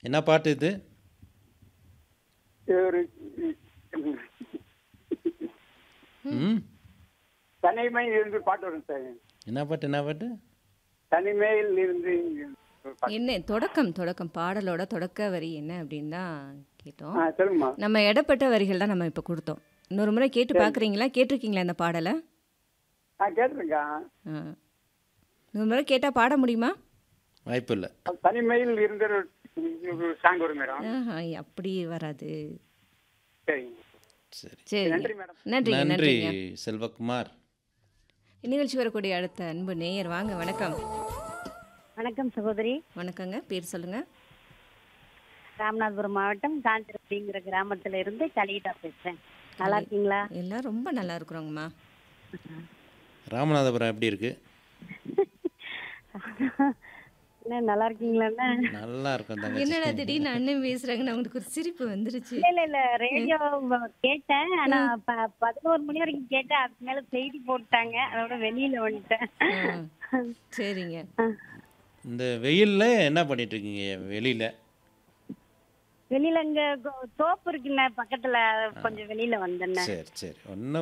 என்ன பாட்டு இது ஒரு ம் தனிமையில் இருந்து பாட்டு வரும் சார் என்ன பாட்டு என்ன பாட்டு தனிமையில் இருந்து ஒரு பாட்டு. என்ன தொடக்கம் தொடக்கம் பாடலோட தொடக்க வரி என்ன அப்படின்னு தான் கேட்டோம் ஆ சொல்லுங்கம்மா நம்ம இடப்பட்ட வரிகள் தான் நம்ம இப்போ கொடுத்தோம் இன்னொரு முறை கேட்டு பார்க்குறீங்களா கேட்டிருக்கீங்களா இந்த பாடலை ஆ கேட்டிருக்கா ஆ இன்னொரு முறை கேட்டால் பாட முடியுமா வாய்ப்பு இல்லை தனிமையில் இருந்த ஒரு சாங் வரும் மேடம் ஆஹா, அப்படி வராது சரிங்க சரி சரி நன்றி மேடம் நன்றிங்க நன்றி நன்றிங்க செல்வகுமார் நிகழ்ச்சி வரக்கூடிய அடுத்த அன்பு நேயர் வாங்க வணக்கம் வணக்கம் சகோதரி வணக்கங்க பேர் சொல்லுங்க ராமநாதபுரம் மாவட்டம் காஞ்சிரப்படிங்கிற கிராமத்துல இருந்து கலிதா பேசுறேன் நல்லா இருக்கீங்களா எல்லாம் ரொம்ப நல்லா இருக்கிறோங்கம்மா ராமநாதபுரம் எப்படி இருக்கு என்ன நல்லா இருக்கீங்களாண்ணா நல்லா இருக்கும் தங்கச்சி என்னடா திடீர்னு அண்ணன் பேசுறாங்கன்னு அவங்களுக்கு ஒரு சிரிப்பு வந்துருச்சு இல்ல இல்ல இல்ல ரேடியோ கேட்டேன் ஆனா ப- பதினோரு மணி வரைக்கும் கேட்டேன் அதுக்கு மேல செய்தி போட்டாங்க அதோட வெளியில வந்துட்டேன் ஆ, சரிங்க இந்த வெயில்ல என்ன பண்ணிட்டு இருக்கீங்க வெளியில வெளியில இங்க கோ- தோப்பு இருக்குண்ணே பக்கத்துல கொஞ்சம் வெளியில வந்தேண்ணே சரி சரி ஒன்றும்